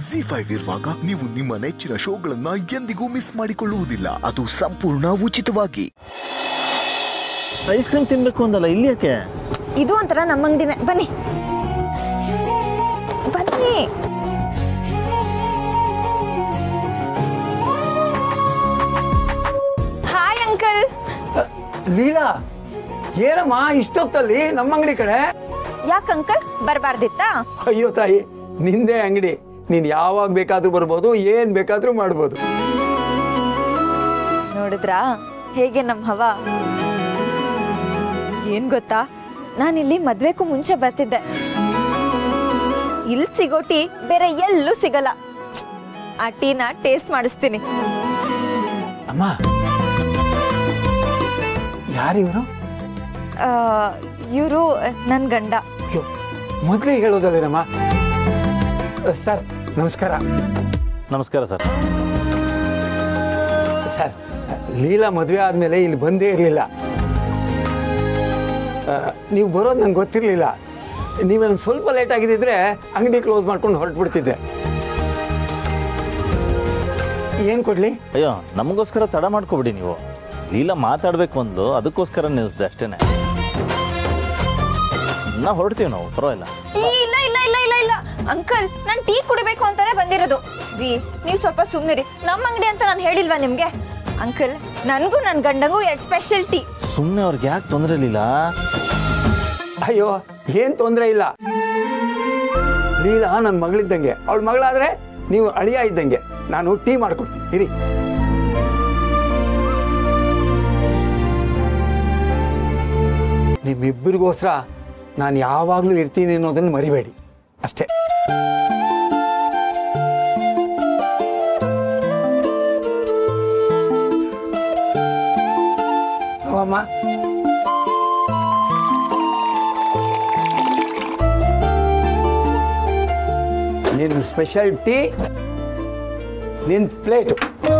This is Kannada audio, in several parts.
ಜಿ ಫೈವ್ ಇರುವಾಗ ನೀವು ನಿಮ್ಮ ನೆಚ್ಚಿನ ಶೋಗಳನ್ನ ಎಂದಿಗೂ ಮಿಸ್ ಮಾಡಿಕೊಳ್ಳುವುದಿಲ್ಲ ಅದು ಸಂಪೂರ್ಣ ಉಚಿತವಾಗಿ ಐಸ್ ಕ್ರೀಮ್ ತಿನ್ಬೇಕು ಅಂದಲ್ಲ ಇಲ್ಲಿ ಯಾಕೆ ಇದು ಒಂಥರ ನಮ್ಮ ಅಂಗಡಿನೇ ಬನ್ನಿ ಬನ್ನಿ ಹಾಯ್ ಅಂಕಲ್ ಲೀಲಾ ಏನಮ್ಮ ಇಷ್ಟೊತ್ತಲ್ಲಿ ನಮ್ಮ ಅಂಗಡಿ ಕಡೆ ಯಾಕೆ ಅಂಕಲ್ ಬರಬಾರ್ದಿತ್ತಾ ಅಯ್ಯೋ ತಾಯಿ ನಿಂದೇ ಅಂಗಡಿ ನೀನ್ ಯಾವಾಗ ಬೇಕಾದ್ರೂ ಬರ್ಬೋದು ಏನ್ ಬೇಕಾದ್ರೂ ಮಾಡ್ಬೋದು ನೋಡಿದ್ರಾ ಹೇಗೆ ನಮ್ಮ ಹವ ಏನ್ ಗೊತ್ತಾ ನಾನಿಲ್ಲಿ ಮದ್ವೆಗೂ ಮುಂಚೆ ಬರ್ತಿದ್ದೆ ಇಲ್ಲಿ ಸಿಗೋ ಟೀ ಬೇರೆ ಎಲ್ಲೂ ಸಿಗಲ್ಲ ಆ ಟೀನ ಟೇಸ್ಟ್ ಮಾಡಿಸ್ತೀನಿ ಅಮ್ಮ ಯಾರಿವರು ಇವರು ನನ್ನ ಗಂಡ ಅಯ್ಯೋ ಮೊದಲೇ ಹೇಳೋದಲ್ಲೇನಮ್ಮ ಸರ್ ನಮಸ್ಕಾರ ನಮಸ್ಕಾರ ಸರ್ ಸರ್ ಲೀಲಾ ಮದುವೆ ಆದಮೇಲೆ ಇಲ್ಲಿ ಬಂದೇ ಇರಲಿಲ್ಲ ನೀವು ಬರೋದು ನಂಗೆ ಗೊತ್ತಿರಲಿಲ್ಲ ನೀವೇನು ಸ್ವಲ್ಪ ಲೇಟ್ ಆಗಿದ್ದಿದ್ರೆ ಅಂಗಡಿ ಕ್ಲೋಸ್ ಮಾಡ್ಕೊಂಡು ಹೊರಟ್ಬಿಡ್ತಿದ್ದೆ ಏನು ಕೊಡ್ಲಿ ಅಯ್ಯೋ ನಮಗೋಸ್ಕರ ತಡ ಮಾಡ್ಕೊಬಿಡಿ ನೀವು ಲೀಲಾ ಮಾತಾಡ್ಬೇಕು ಅಂದ್ಲು ಅದಕ್ಕೋಸ್ಕರ ನಿಲ್ಸಿದೆ ಅಷ್ಟೇನೆ ನಾ ಹೊರಡ್ತೀವಿ ನಾವು ಪರವಾಗಿಲ್ಲ ಈ, ಇಲ್ಲ ಇಲ್ಲ ಇಲ್ಲ ಇಲ್ಲ ಇಲ್ಲ ಅಂಕಲ್ ನಾನು ಟೀ ಕುಡಿಬೇಕು ಅಂತಾನೆ ಬಂದಿರೋದು ವಿ ನೀವು ಸ್ವಲ್ಪ ಸುಮ್ಮನಿರಿ ನಮ್ಮ ಅಂಗಡಿ ಅಂತ ನಾನು ಹೇಳಿಲ್ವಾ ನಿಮ್ಗೆ ಅಂಕಲ್ ನನಗೂ ನನ್ನ ಗಂಡಂಗೂ ಎರಡು ಸ್ಪೆಷಲ್ ಟೀ ಸುಮ್ಮನೆ ಅವ್ರಿಗೆ ಯಾಕೆ ತೊಂದರೆ ಲೀಲಾ ಅಯ್ಯೋ ಏನು ತೊಂದರೆ ಇಲ್ಲ ಲೀಲಾ ನನ್ನ ಮಗಳಿದ್ದಂಗೆ ಅವಳ ಮಗಳಾದ್ರೆ ನೀವು ಅಳಿಯ ಇದ್ದಂಗೆ ನಾನು ಟೀ ಮಾಡ್ಕೊಡ್ತೀನಿ ಇರಿ ನಿಮ್ಮಿಬ್ಬರಿಗೋಸ್ಕರ ನಾನು ಯಾವಾಗಲೂ ಇರ್ತೀನಿ ಅನ್ನೋದನ್ನು ಮರಿಬೇಡಿ ಅಷ್ಟೇ ಅಮ್ಮ ನಿನ್ನ ಸ್ಪೆಷಲ್ ಟೀ ನಿನ್ನ ಪ್ಲೇಟು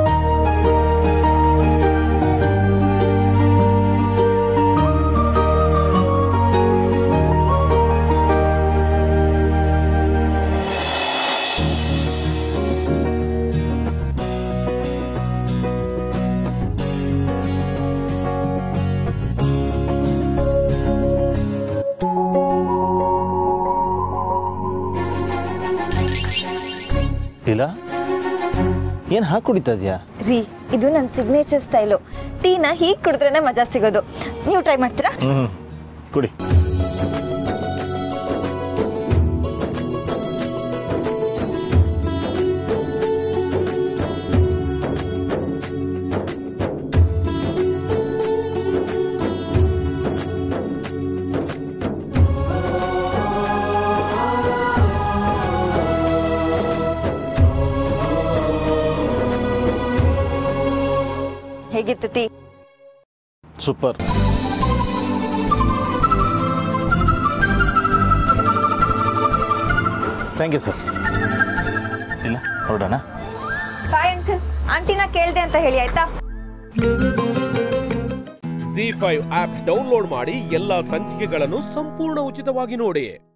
ಲೀಲಾ ಏನು ಹಾಕಿ ಕುಡಿತಾ ಇದೆಯಾ ರೀ ಇದು ನನ್ನ ಸಿಗ್ನೇಚರ್ ಸ್ಟೈಲು ಟೀನ ಹೀಗೆ ಕುಡಿದ್ರೇನೆ ಮಜಾ ಸಿಗೋದು ನೀವು ಟ್ರೈ ಮಾಡ್ತೀರಾ ಹ್ಞೂ ಕುಡಿ ಹೇಗಿತ್ತು tea super thank you sir ಇಲ್ಲ ಹೊರಡೋಣ ಬಾಯ್ ಅಂಕಲ್ ಆಂಟಿನ ಕೇಳ್ದೆ ಅಂತ ಹೇಳಿ ಆಯ್ತಾ ಜಿ ಫೈವ್ ಆಪ್ ಡೌನ್ಲೋಡ್ ಮಾಡಿ ಎಲ್ಲಾ ಸಂಚಿಕೆಗಳನ್ನು ಸಂಪೂರ್ಣ ಉಚಿತವಾಗಿ ನೋಡಿ